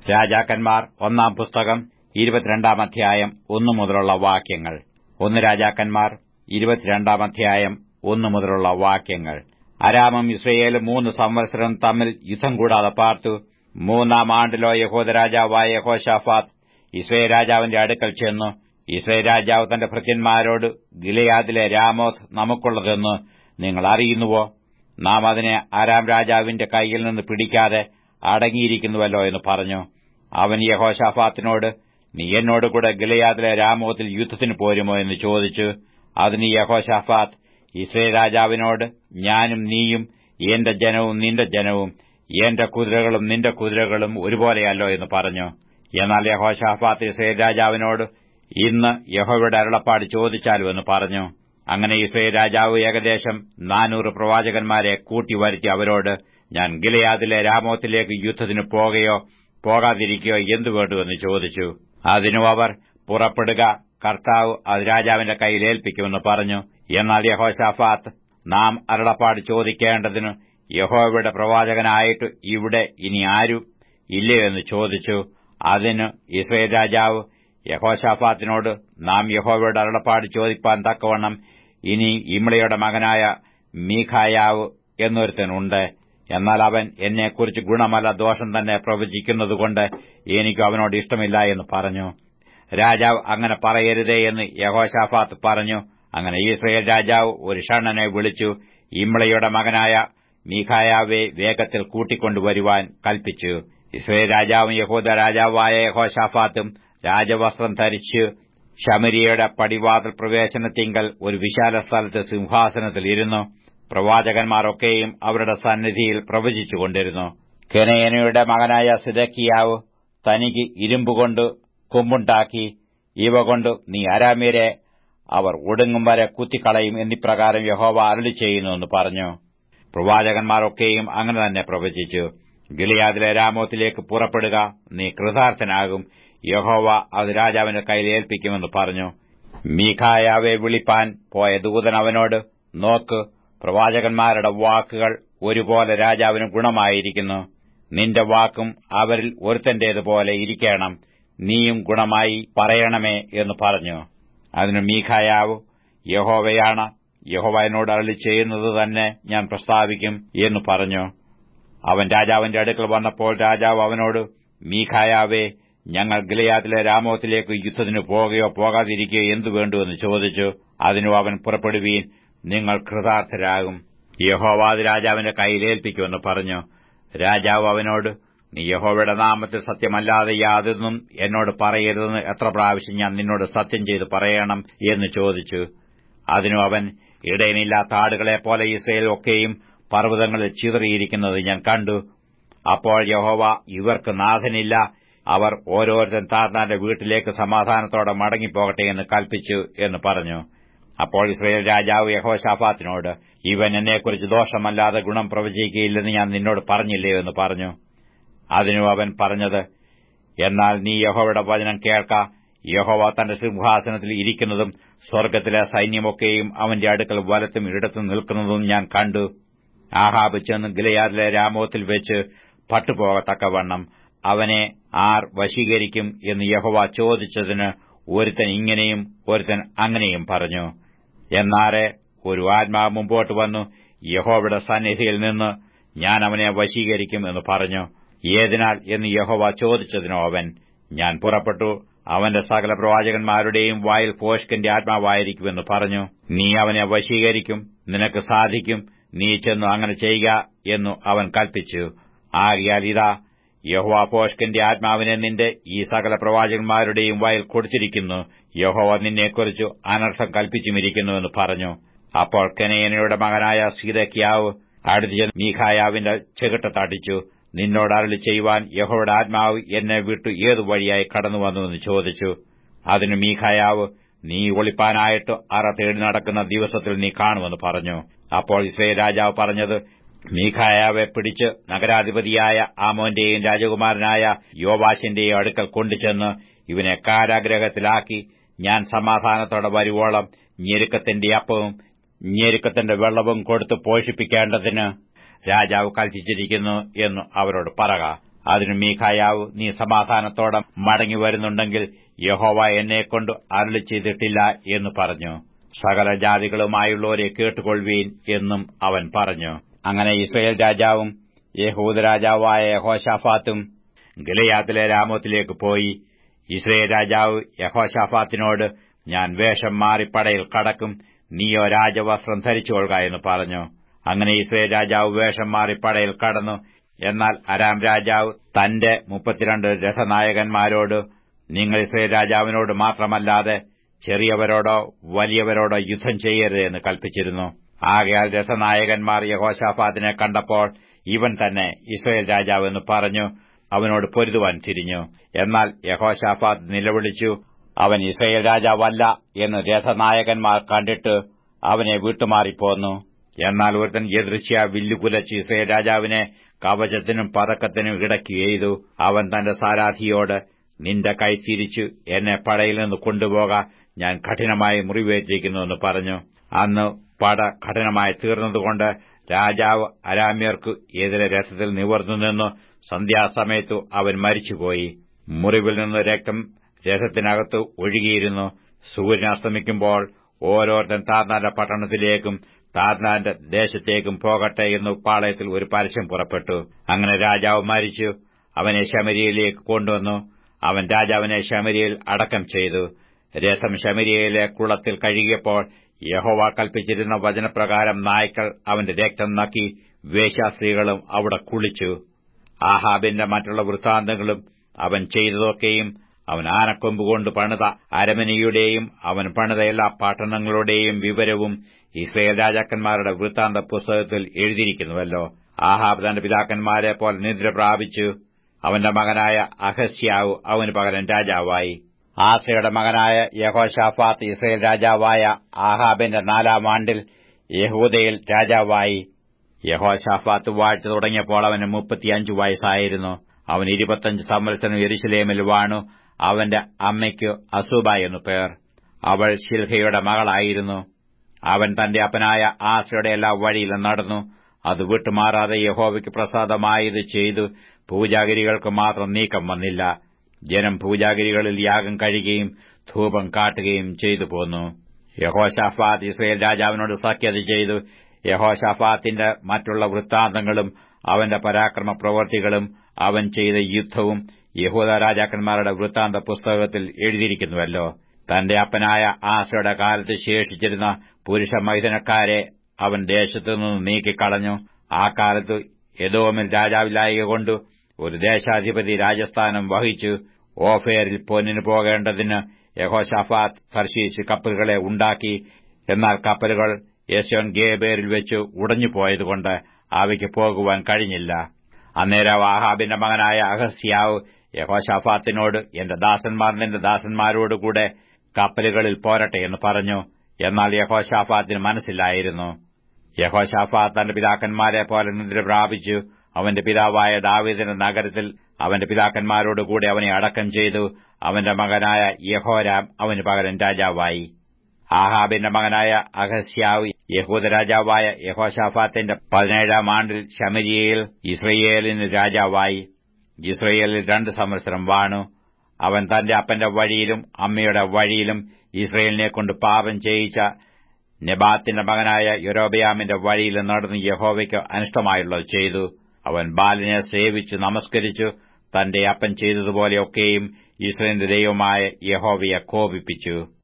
രാജാക്കന്മാർ ഒന്നാം പുസ്തകം ഇരുപത്തിരണ്ടാം അധ്യായം ഒന്നു മുതലുള്ള വാക്യങ്ങൾ ഒന്ന് രാജാക്കന്മാർ ഇരുപത്തിരണ്ടാം അധ്യായം ഒന്നു മുതലുള്ള വാക്യങ്ങൾ അരാമും ഇസ്രയേലും മൂന്ന് സംവത്സരം തമ്മിൽ യുദ്ധം കൂടാതെ പാർത്തു മൂന്നാം ആണ്ടിലോ യഹോദ രാജാവായ യഹോഷാഫാത്ത് ഇസ്രയേൽ രാജാവിന്റെ അടുക്കൽ ചെന്നു ഇസ്രയേൽ രാജാവ് തന്റെ ഭൃത്യന്മാരോട് ഗിലയാദിലെ രാമോത്ത് നമുക്കുള്ളതെന്ന് നിങ്ങൾ അറിയുന്നുവോ നാം അതിനെ ആരാം രാജാവിന്റെ കൈയിൽ നിന്ന് പിടിക്കാതെ അടങ്ങിയിരിക്കുന്നുവല്ലോ എന്ന് പറഞ്ഞു അവൻ യഹോഷാഫാത്തിനോട് നീ എന്നോടുകൂടെ ഗിലയാദിലെ രാമോത്തിൽ യുദ്ധത്തിന് പോരുമോ എന്ന് ചോദിച്ചു അതിന് യഹോഷാഫാത്ത് ഇസ്രയേൽ രാജാവിനോട് ഞാനും നീയും എന്റെ ജനവും നിന്റെ ജനവും എന്റെ കുതിരകളും നിന്റെ കുതിരകളും ഒരുപോലെയല്ലോ എന്ന് പറഞ്ഞു എന്നാൽ യഹോഷാഫാത്ത് ഇസ്രയേൽ രാജാവിനോട് ഇന്ന് യഹോവയുടെ അരുളപ്പാട് ചോദിച്ചാലും എന്ന് പറഞ്ഞു അങ്ങനെ ഇസ്രയേൽ രാജാവ് ഏകദേശം നാനൂറ് പ്രവാചകന്മാരെ കൂട്ടിവരുത്തി അവരോട് ഞാൻ ഗിലയാദിലെ രാമോത്തിലേക്ക് യുദ്ധത്തിന് പോകുകയോ പോകാതിരിക്കുകയോ എന്തു വേണ്ടുവെന്ന് ചോദിച്ചു അതിനു അവർ പുറപ്പെടുക കർത്താവ് അത് രാജാവിന്റെ കയ്യിൽ ഏൽപ്പിക്കുമെന്ന് പറഞ്ഞു എന്നാൽ യഹോഷാഫാത്ത് നാം അരുളപ്പാട് ചോദിക്കേണ്ടതിന് യഹോവയുടെ പ്രവാചകനായിട്ട് ഇവിടെ ഇനി ആരും ഇല്ലയോ എന്ന് ചോദിച്ചു അതിന് ഇസ്രയേൽ രാജാവ് യഹോഷാഫാത്തിനോട് നാം യഹോവയുടെ അരുളപ്പാട് ചോദിപ്പാൻ തക്കവണ്ണം ഇനി ഇമ്ളയുടെ മകനായ മീഖായാവ് എന്നൊരുത്തനുണ്ട് എന്നാൽ അവൻ എന്നെക്കുറിച്ച് ഗുണമല്ല ദോഷം തന്നെ പ്രവചിക്കുന്നതുകൊണ്ട് എനിക്ക് അവനോട് ഇഷ്ടമില്ല എന്ന് പറഞ്ഞു രാജാവ് അങ്ങനെ പറയരുതേ എന്ന് യഹോഷാഫാത്ത് പറഞ്ഞു അങ്ങനെ ഇസ്രയേൽ രാജാവ് ഒരു ഷണ്ണനെ വിളിച്ചു ഇമ്ളയുടെ മകനായ മീഖായാവെ വേഗത്തിൽ കൂട്ടിക്കൊണ്ടുവരുവാൻ കൽപ്പിച്ചു ഇസ്രയേൽ രാജാവും യഹൂദ രാജാവായ യഹോഷാഫാത്തും രാജവസ്ത്രം ധരിച്ച് ശമരിയയുടെ പടിവാതിൽ പ്രവേശനത്തിങ്കൽ ഒരു വിശാല സ്ഥലത്ത് സിംഹാസനത്തിൽ ഇരുന്നു പ്രവാചകന്മാരൊക്കെയും അവരുടെ സന്നിധിയിൽ പ്രവചിച്ചുകൊണ്ടിരുന്നു കെനയനയുടെ മകനായ സിദക്കിയാവ് തനിക്ക് ഇരുമ്പുകൊണ്ട് കൊമ്പുണ്ടാക്കി ഇവ കൊണ്ട് നീ അരാമ്യരെ അവർ ഒടുങ്ങും വരെ കുത്തിക്കളയും എന്നിപ്രകാരം യഹോവ അരളി ചെയ്യുന്നുവെന്ന് പറഞ്ഞു പ്രവാചകന്മാരൊക്കെയും അങ്ങനെ തന്നെ പ്രവചിച്ചു ഗിലിയാദിലെ രാമോത്തിലേക്ക് പുറപ്പെടുക നീ കൃതാർത്ഥനാകും യഹോവ അത് രാജാവിന്റെ കയ്യിൽ ഏൽപ്പിക്കുമെന്ന് പറഞ്ഞു മീഖായാവെ വിളിപ്പാൻ പോയ ദൂതൻ അവനോട് നോക്ക് പ്രവാചകന്മാരുടെ വാക്കുകൾ ഒരുപോലെ രാജാവിന് ഗുണമായിരിക്കുന്നു നിന്റെ വാക്കും അവരിൽ ഒരുത്തന്റേതുപോലെ ഇരിക്കണം നീയും ഗുണമായി പറയണമേ എന്ന് പറഞ്ഞു അതിന് മീഖായാവ് യഹോവയാണ് യഹോവ എന്നോട് അരളി ചെയ്യുന്നത് തന്നെ ഞാൻ പ്രസ്താവിക്കും എന്ന് പറഞ്ഞു അവൻ രാജാവിന്റെ അടുക്കൽ വന്നപ്പോൾ രാജാവ് അവനോട് മീഖായാവേ ഞങ്ങൾ ഗിലയാത്തിലെ രാമോത്തിലേക്ക് യുദ്ധത്തിന് പോകുകയോ പോകാതിരിക്കുകയോ എന്തു വേണ്ടുവെന്ന് ചോദിച്ചു അതിനു അവൻ പുറപ്പെടുവീൻ നിങ്ങൾ കൃതാർത്ഥരാകും യഹോവാദ് രാജാവിന്റെ കയ്യിലേൽപ്പിക്കുമെന്ന് പറഞ്ഞു രാജാവ് അവനോട് നീ യഹോവയുടെ നാമത്തിൽ സത്യമല്ലാതെ യാതൊന്നും എന്നോട് പറയരുതെന്ന് എത്ര പ്രാവശ്യം ഞാൻ നിന്നോട് സത്യം ചെയ്ത് പറയണം എന്ന് ചോദിച്ചു അതിനു അവൻ ഇടയനില്ലാത്ത ആടുകളെപ്പോലെ ഇസ്രയേൽ ഒക്കെയും പർവ്വതങ്ങളിൽ ചിതറിയിരിക്കുന്നത് ഞാൻ കണ്ടു അപ്പോൾ യഹോവ ഇവർക്ക് നാഥനില്ല അവർ ഓരോരുത്തൻ താർന്നാന്റെ വീട്ടിലേക്ക് സമാധാനത്തോടെ മടങ്ങിപ്പോകട്ടെ എന്ന് കൽപ്പിച്ചു എന്ന് പറഞ്ഞു അപ്പോൾ ഇസ്രയേൽ രാജാവ് യഹോഷാഫാത്തിനോട് ഇവൻ എന്നെക്കുറിച്ച് ദോഷമല്ലാതെ ഗുണം പ്രവചിക്കുകയില്ലെന്ന് ഞാൻ നിന്നോട് പറഞ്ഞില്ലയോ എന്ന് പറഞ്ഞു അതിനു അവൻ പറഞ്ഞത് എന്നാൽ നീ യഹോവയുടെ വചനം കേൾക്ക യഹോവ തന്റെ സിംഹാസനത്തിൽ ഇരിക്കുന്നതും സ്വർഗ്ഗത്തിലെ സൈന്യമൊക്കെയും അവന്റെ അടുക്കൽ വലത്തും ഇടത്തും നിൽക്കുന്നതും ഞാൻ കണ്ടു ആഹാബ് ചെന്ന് ഗിലയാദിലെ രാമോത്തിൽ വെച്ച് പട്ടുപോകത്തക്കവണ്ണം അവനെ ആർ വശീകരിക്കും എന്ന് യഹോവ ചോദിച്ചതിന് ഒരുത്തൻ ഇങ്ങനെയും ഒരുത്തൻ അങ്ങനെയും പറഞ്ഞു എന്നാറെ ഒരു ആത്മാവ് മുമ്പോട്ട് വന്നു യഹോവയുടെ സന്നിധിയിൽ നിന്ന് ഞാൻ അവനെ വശീകരിക്കും എന്ന് പറഞ്ഞു ഏതിനാൽ എന്ന് യഹോവ ചോദിച്ചതിനോ അവൻ ഞാൻ പുറപ്പെട്ടു അവന്റെ സകല പ്രവാചകന്മാരുടെയും വായിൽ ഫോഷ്കിന്റെ ആത്മാവായിരിക്കുമെന്ന് പറഞ്ഞു നീ അവനെ വശീകരിക്കും നിനക്ക് സാധിക്കും നീ ചെന്നു അങ്ങനെ ചെയ്യുക എന്നു അവൻ കൽപ്പിച്ചു ആകിയാൽ ഇതാ യഹോവ ഫോഷ്കിന്റെ ആത്മാവിനെ നിന്റെ ഈ സകല പ്രവാചകന്മാരുടെയും വായിൽ കൊടുത്തിരിക്കുന്നു യഹോവ നിന്നെക്കുറിച്ച് അനർത്ഥം കൽപ്പിച്ചുമിരിക്കുന്നുവെന്ന് പറഞ്ഞു അപ്പോൾ കെനയനയുടെ മകനായ സീതക്കിയാവ് അടുത്ത മീഖായാവിന്റെ ചെകിട്ടത്തടിച്ചു നിന്നോട് അരളി ചെയ്യുവാൻ യഹോയുടെ ആത്മാവ് എന്നെ വിട്ടു ഏതു വഴിയായി കടന്നുവന്നുവെന്ന് ചോദിച്ചു അതിന് മീഖായാവ് നീ ഒളിപ്പാനായിട്ട് അറ തേടി നടക്കുന്ന ദിവസത്തിൽ നീ കാണുമെന്ന് പറഞ്ഞു അപ്പോൾ ഇസ്രയേൽ രാജാവ് പറഞ്ഞത് മീഖായാവെ പിടിച്ച് നഗരാധിപതിയായ ആമോന്റെയും രാജകുമാരനായ യോവാശിന്റെയും അടുക്കൽ കൊണ്ടുചെന്ന് ഇവനെ കാരാഗ്രഹത്തിലാക്കി ഞാൻ സമാധാനത്തോടെ വരുവോളം ഞെരുക്കത്തിന്റെ അപ്പവും ഞെരുക്കത്തിന്റെ വെള്ളവും കൊടുത്ത് പോഷിപ്പിക്കേണ്ടതിന് രാജാവ് കൽപ്പിച്ചിരിക്കുന്നു എന്നു അവരോട് പറക അതിന് മീഖായാവ് നീ സമാധാനത്തോടെ മടങ്ങി വരുന്നുണ്ടെങ്കിൽ യഹോവ എന്നെക്കൊണ്ട് അരുളി ചെയ്തിട്ടില്ല എന്ന് പറഞ്ഞു സകല ജാതികളുമായുള്ളവരെ കേട്ടുകൊള്ളുവീൻ എന്നും അവൻ പറഞ്ഞു അങ്ങനെ ഇസ്രയേൽ രാജാവും യഹൂദ രാജാവായ യഹോഷാഫാത്തും ഗലയാത്തിലെ രാമോത്തിലേക്ക് പോയി ഇസ്രയേൽ രാജാവ് യഹോഷാഫാത്തിനോട് ഞാൻ വേഷം മാറി പടയിൽ കടക്കും നീയോ രാജവസ്ത്രം ധരിച്ചുകൊള്ളുക എന്ന് പറഞ്ഞു അങ്ങനെ ഇസ്രയേൽ രാജാവ് വേഷം മാറി പടയിൽ കടന്നു എന്നാൽ അരാം രാജാവ് തന്റെ മുപ്പത്തിരണ്ട് രഥനായകന്മാരോട് നിങ്ങൾ ഇസ്രയേൽ രാജാവിനോട് മാത്രമല്ലാതെ ചെറിയവരോടോ വലിയവരോടോ യുദ്ധം ചെയ്യരുത് എന്ന് കൽപ്പിച്ചിരുന്നു ആകയാൽ രഥനായകന്മാർ യഹോഷാഫാത്തിനെ കണ്ടപ്പോൾ ഇവൻ തന്നെ ഇസ്രയേൽ രാജാവ് എന്ന് പറഞ്ഞു അവനോട് പൊരുതുവാൻ തിരിഞ്ഞു എന്നാൽ യഹോഷാഫാത്ത് നിലവിളിച്ചു അവൻ ഇസ്രയേൽ രാജാവല്ല എന്ന് രഥനായകന്മാർ കണ്ടിട്ട് അവനെ വിട്ടുമാറിപ്പോന്നു എന്നാൽ ഒരുത്തൻ എതിർച്ച വില്ലുകുലച്ച് ഇസ്രയേൽ രാജാവിനെ കവചത്തിനും പതക്കത്തിനും ഇടയ്ക്ക് എയ്തു അവൻ തന്റെ സാരാധിയോട് നിന്റെ കൈ തിരിച്ചു എന്നെ പടയിൽ നിന്ന് കൊണ്ടുപോക ഞാൻ കഠിനമായി മുറിവേറ്റിരിക്കുന്നുവെന്ന് പറഞ്ഞു അന്ന് പട കഠിനമായി തീർന്നതുകൊണ്ട് രാജാവ് അരാമ്യർക്കു എതിരെ രഥത്തിൽ നിവർന്നു നിന്നു സന്ധ്യാസമയത്തു അവൻ മരിച്ചുപോയി മുറിവിൽ നിന്ന് രക്തം രഥത്തിനകത്ത് ഒഴുകിയിരുന്നു സൂര്യൻ അസ്തമിക്കുമ്പോൾ ഓരോരുത്തൻ താർനാന്റെ പട്ടണത്തിലേക്കും താർനാന്റെ ദേശത്തേക്കും പോകട്ടെ എന്ന് പാളയത്തിൽ ഒരു പരസ്യം പുറപ്പെട്ടു അങ്ങനെ രാജാവ് മരിച്ചു അവനെ ശമരിയയിലേക്ക് കൊണ്ടുവന്നു അവൻ രാജാവിനെ ശമരിയിൽ അടക്കം ചെയ്തു രസം ശമരിയയിലെ കുളത്തിൽ കഴുകിയപ്പോൾ യഹോവ കൽപ്പിച്ചിരുന്ന വചനപ്രകാരം നായ്ക്കൾ അവന്റെ രക്തം നക്കി വേശ്യാസ്ത്രീകളും അവിടെ കുളിച്ചു ആഹാബിന്റെ മറ്റുള്ള വൃത്താന്തങ്ങളും അവൻ ചെയ്തതൊക്കെയും അവൻ ആനക്കൊമ്പുകൊണ്ട് പണിത അരമനയുടെയും അവൻ പണിത എല്ലാ പട്ടണങ്ങളുടെയും വിവരവും ഇസ്രയേൽ രാജാക്കന്മാരുടെ വൃത്താന്ത പുസ്തകത്തിൽ എഴുതിയിരിക്കുന്നുവല്ലോ ആഹാബ് തന്റെ പിതാക്കന്മാരെ പോലെ നിദ്ര പ്രാപിച്ചു അവന്റെ മകനായ അഹസ്യാവ് അവന് പകരം രാജാവായി ആസയുടെ മകനായ യഹോഷാഫാത്ത് ഇസ്രയേൽ രാജാവായ ആഹാബിന്റെ നാലാം ആണ്ടിൽ യഹൂദയിൽ രാജാവായി യഹോഷാഫാത്ത് വാഴ്ച തുടങ്ങിയപ്പോൾ അവന് മുപ്പത്തിയഞ്ചു വയസ്സായിരുന്നു അവൻ ഇരുപത്തഞ്ച് സംവത്സരം എരിശിലേമിൽ വാണു അവന്റെ അമ്മയ്ക്ക് അസൂബ എന്നു പേർ അവൾ ശിൽഹയുടെ മകളായിരുന്നു അവൻ തന്റെ അപ്പനായ ആസയുടെ എല്ലാ വഴിയിലും നടന്നു അത് വിട്ടുമാറാതെ യഹോവയ്ക്ക് പ്രസാദമായത് ചെയ്തു പൂജാഗിരികൾക്ക് മാത്രം നീക്കം വന്നില്ല ജനം പൂജാഗിരികളിൽ യാഗം കഴിയുകയും ധൂപം കാട്ടുകയും ചെയ്തു പോന്നു യഹോഷാഫാത്ത് ഇസ്രയേൽ രാജാവിനോട് സഖ്യത ചെയ്തു യഹോഷാഫാത്തിന്റെ മറ്റുള്ള വൃത്താന്തങ്ങളും അവന്റെ പരാക്രമ പ്രവർത്തികളും അവൻ ചെയ്ത യുദ്ധവും യഹൂദ രാജാക്കന്മാരുടെ വൃത്താന്ത പുസ്തകത്തിൽ എഴുതിയിരിക്കുന്നുവല്ലോ തന്റെ അപ്പനായ ആസയുടെ കാലത്ത് ശേഷിച്ചിരുന്ന പുരുഷ മൈതനക്കാരെ അവൻ ദേശത്തുനിന്ന് നീക്കിക്കളഞ്ഞു ആ കാലത്ത് യദോമിൽ രാജാവില്ലായകൊണ്ട് ഒരു ദേശാധിപതി രാജസ്ഥാനം വഹിച്ചു ഓഫേറിൽ പൊന്നിന് പോകേണ്ടതിന് യഹോഷാഫാത്ത് ഫർഷീസ് കപ്പലുകളെ ഉണ്ടാക്കി എന്നാൽ കപ്പലുകൾ യശോൻ ഗേബേറിൽ വെച്ച് ഉടഞ്ഞുപോയതുകൊണ്ട് അവയ്ക്ക് പോകുവാൻ കഴിഞ്ഞില്ല അന്നേരം ആഹാബിന്റെ മകനായ അഹസ്യാവ് യഹോഷാഫാത്തിനോട് എന്റെ ദാസന്മാർ നിന്റെ ദാസന്മാരോടുകൂടെ കപ്പലുകളിൽ പോരട്ടെ എന്ന് പറഞ്ഞു എന്നാൽ യഹോഷാഫാത്തിന് മനസ്സിലായിരുന്നു യഹോഷാഫാത്ത് തന്റെ പിതാക്കന്മാരെ പോലെ നിദ്ര പ്രാപിച്ചു അവന്റെ പിതാവായ ദാവീദിന്റെ നഗരത്തിൽ അവന്റെ പിതാക്കന്മാരോടുകൂടി അവനെ അടക്കം ചെയ്തു അവന്റെ മകനായ യഹോരാം അവന് പകരം രാജാവായി ആഹാബിന്റെ മകനായ അഹസ്യാവ് യഹൂദ രാജാവായ യഹോഷാഫാത്തിന്റെ പതിനേഴാം ആണ്ടിൽ ശമരിയയിൽ ഇസ്രയേലിന് രാജാവായി ഇസ്രയേലിൽ രണ്ട് സംവത്സരം വാണു അവൻ തന്റെ അപ്പന്റെ വഴിയിലും അമ്മയുടെ വഴിയിലും ഇസ്രയേലിനെ കൊണ്ട് പാപം ചെയ്യിച്ച നെബാത്തിന്റെ മകനായ യൊരോബയാമിന്റെ വഴിയിൽ നടന്ന് യഹോവയ്ക്ക് അനിഷ്ടമായുള്ളത് ചെയ്തു അവൻ ബാലിനെ സേവിച്ച് നമസ്കരിച്ചു തന്റെ അപ്പൻ ചെയ്തതുപോലെയൊക്കെയും ഇസ്രയേലിന്റെ ദൈവമായ യഹോവയെ കോപിപ്പിച്ചു